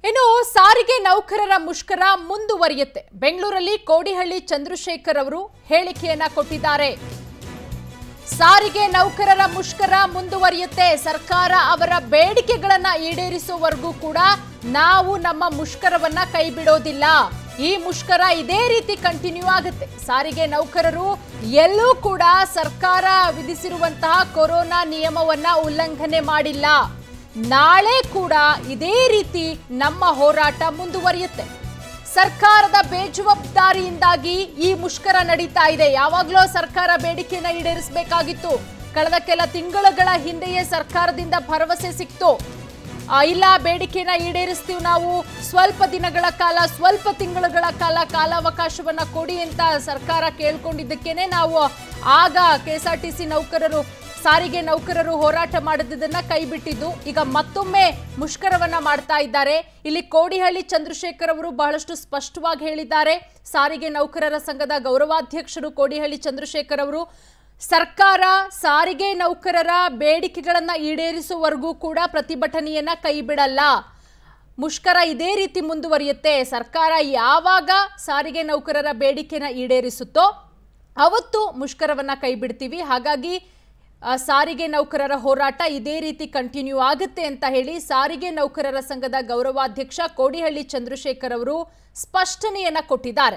ಇನ್ನು ಸಾರಿಗೆ ನೌಕರರ ಮುಷ್ಕರ ಮುಂದುವರಿಯುತ್ತೆ ಬೆಂಗಳೂರಲ್ಲಿ ಕೋಡಿಹಳ್ಳಿ ಚಂದ್ರಶೇಖರ್ ಅವರು ಹೇಳಿಕೆಯನ್ನ ಕೊಟ್ಟಿದ್ದಾರೆ ಸಾರಿಗೆ ನೌಕರರ ಮುಷ್ಕರ ಮುಂದುವರಿಯುತ್ತೆ ಸರ್ಕಾರ ಅವರ ಬೇಡಿಕೆಗಳನ್ನ ಈಡೇರಿಸುವವರೆಗೂ ಕೂಡ ನಾವು ನಮ್ಮ ಮುಷ್ಕರವನ್ನ ಕೈ ಬಿಡೋದಿಲ್ಲ ಈ ಮುಷ್ಕರ ಇದೇ ರೀತಿ ಕಂಟಿನ್ಯೂ ಆಗುತ್ತೆ ಸಾರಿಗೆ ನೌಕರರು ಎಲ್ಲೂ ಕೂಡ ಸರ್ಕಾರ ವಿಧಿಸಿರುವಂತಹ ಕೊರೋನಾ ನಿಯಮವನ್ನ ಉಲ್ಲಂಘನೆ ಮಾಡಿಲ್ಲ ನಾಳೆ ಕೂಡ ಇದೇ ರೀತಿ ನಮ್ಮ ಹೋರಾಟ ಮುಂದುವರಿಯುತ್ತೆ ಸರ್ಕಾರದ ಬೇಜವಾಬ್ದಾರಿಯಿಂದಾಗಿ ಈ ಮುಷ್ಕರ ನಡೀತಾ ಇದೆ ಯಾವಾಗಲೂ ಸರ್ಕಾರ ಬೇಡಿಕೆಯನ್ನ ಈಡೇರಿಸಬೇಕಾಗಿತ್ತು ಕಳೆದ ಕೆಲ ತಿಂಗಳುಗಳ ಹಿಂದೆಯೇ ಸರ್ಕಾರದಿಂದ ಭರವಸೆ ಸಿಕ್ತು ಆ, ಇಲ್ಲ ಬೇಡಿಕೆನ ಈಡೇರಿಸ್ತೀವಿ ನಾವು ಸ್ವಲ್ಪ ದಿನಗಳ ಕಾಲ ಸ್ವಲ್ಪ ತಿಂಗಳುಗಳ ಕಾಲ ಕಾಲಾವಕಾಶವನ್ನ ಕೊಡಿ ಅಂತ ಸರ್ಕಾರ ಕೇಳ್ಕೊಂಡಿದ್ದಕ್ಕೇನೆ ನಾವು ಆಗ K S R T C ನೌಕರರು ಸಾರಿಗೆ ನೌಕರರು ಹೋರಾಟ ಮಾಡಿದ್ದನ್ನ ಕೈ ಬಿಟ್ಟಿದ್ದು ಈಗ ಮತ್ತೊಮ್ಮೆ ಮುಷ್ಕರವನ್ನ ಮಾಡ್ತಾ ಇದ್ದಾರೆ ಇಲ್ಲಿ ಕೋಡಿಹಳ್ಳಿ ಚಂದ್ರಶೇಖರ್ ಅವರು ಬಹಳಷ್ಟು ಸ್ಪಷ್ಟವಾಗಿ ಹೇಳಿದ್ದಾರೆ ಸಾರಿಗೆ ನೌಕರರ ಸಂಘದ ಗೌರವಾಧ್ಯಕ್ಷರು ಕೋಡಿಹಳ್ಳಿ ಚಂದ್ರಶೇಖರ್ ಅವರು ಸರ್ಕಾರ ಸಾರಿಗೆ ನೌಕರರ ಬೇಡಿಕೆಗಳನ್ನ ಈಡೇರಿಸುವವರೆಗೂ ಕೂಡ ಪ್ರತಿಭಟನೆಯನ್ನ ಕೈ ಬಿಡಲ್ಲ ಮುಷ್ಕರ ಇದೇ ರೀತಿ ಮುಂದುವರಿಯುತ್ತೆ ಸರ್ಕಾರ ಯಾವಾಗ ಸಾರಿಗೆ ನೌಕರರ ಬೇಡಿಕೆನ ಈಡೇರಿಸುತ್ತೋ ಅವತ್ತು ಮುಷ್ಕರವನ್ನ ಕೈ ಬಿಡ್ತೀವಿ ಹಾಗಾಗಿ ಆ, ಸಾರಿಗೆ ನೌಕರರ ಹೋರಾಟ ಇದೇ ರೀತಿ ಕಂಟಿನ್ಯೂ ಆಗುತ್ತೆ ಅಂತ ಹೇಳಿ ಸಾರಿಗೆ ನೌಕರರ ಸಂಘದ ಗೌರವಾಧ್ಯಕ್ಷ ಕೋಡಿಹಳ್ಳಿ ಚಂದ್ರಶೇಖರ್ ಅವರು ಸ್ಪಷ್ಟನೆಯನ್ನ ಕೊಟ್ಟಿದ್ದಾರೆ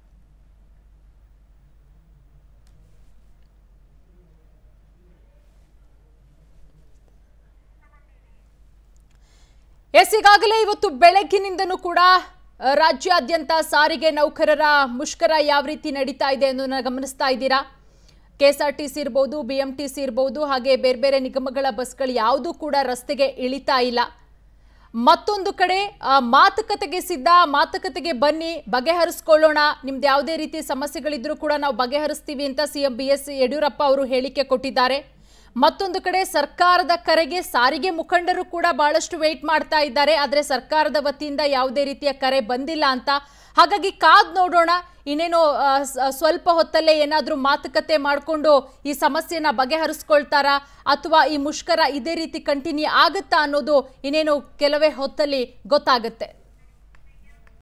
ಎಸ್ ಈಗಾಗಲೇ ಇವತ್ತು ಬೆಳಗ್ಗಿನಿಂದನೂ ಕೂಡ ಆ, ರಾಜ್ಯಾದ್ಯಂತ ಸಾರಿಗೆ ನೌಕರರ ಮುಷ್ಕರ ಯಾವ ರೀತಿ ನಡೀತಾ ಇದೆ ಅನ್ನೋದನ್ನ ಗಮನಿಸ್ತಾ ಇದ್ದೀರಾ K S R T C ಇರ್ಬೋದು ಬಿ ಎಂ ಟಿ ಸಿ ಇರ್ಬೋದು ಹಾಗೆ ಬೇರೆ ಬೇರೆ ನಿಗಮಗಳ ಬಸ್ಗಳು ಯಾವುದೂ ಕೂಡ ರಸ್ತೆಗೆ ಇಳಿತಾ ಇಲ್ಲ ಮತ್ತೊಂದು ಕಡೆ ಆ, ಮಾತುಕತೆಗೆ ಸಿದ್ಧ ಮಾತುಕತೆಗೆ ಬನ್ನಿ ಬಗೆಹರಿಸ್ಕೊಳ್ಳೋಣ ನಿಮ್ದು ಯಾವುದೇ ರೀತಿ ಸಮಸ್ಯೆಗಳಿದ್ರೂ ಕೂಡ ನಾವು ಬಗೆಹರಿಸ್ತೀವಿ ಅಂತ ಸಿಎಂ ಬಿ ಎಸ್ ಯಡಿಯೂರಪ್ಪ ಅವರು ಹೇಳಿಕೆ ಕೊಟ್ಟಿದ್ದಾರೆ ಮತ್ತೊಂದು ಕಡೆ ಸರ್ಕಾರದ ಕರೆಗೆ ಸಾರಿಗೆ ಮುಖಂಡರು ಕೂಡ ಬಹಳಷ್ಟು ವೆಯ್ಟ್ ಮಾಡ್ತಾ ಇದ್ದಾರೆ ಆದರೆ ಸರ್ಕಾರದ ವತಿಯಿಂದ ಯಾವುದೇ ರೀತಿಯ ಕರೆ ಬಂದಿಲ್ಲ ಅಂತ ಹಾಗಾಗಿ ಕಾದ್ ನೋಡೋಣ ಇನ್ನೇನು ಆ, ಸ- ಸ್ವಲ್ಪ ಹೊತ್ತಲ್ಲೇ ಏನಾದರೂ ಮಾತುಕತೆ ಮಾಡಿಕೊಂಡು ಈ ಸಮಸ್ಯೆನ ಬಗೆಹರಿಸ್ಕೊಳ್ತಾರಾ ಅಥವಾ ಈ ಮುಷ್ಕರ ಇದೇ ರೀತಿ ಕಂಟಿನ್ಯೂ ಆಗುತ್ತಾ ಅನ್ನೋದು ಇನ್ನೇನು ಕೆಲವೇ ಹೊತ್ತಲ್ಲಿ ಗೊತ್ತಾಗುತ್ತೆ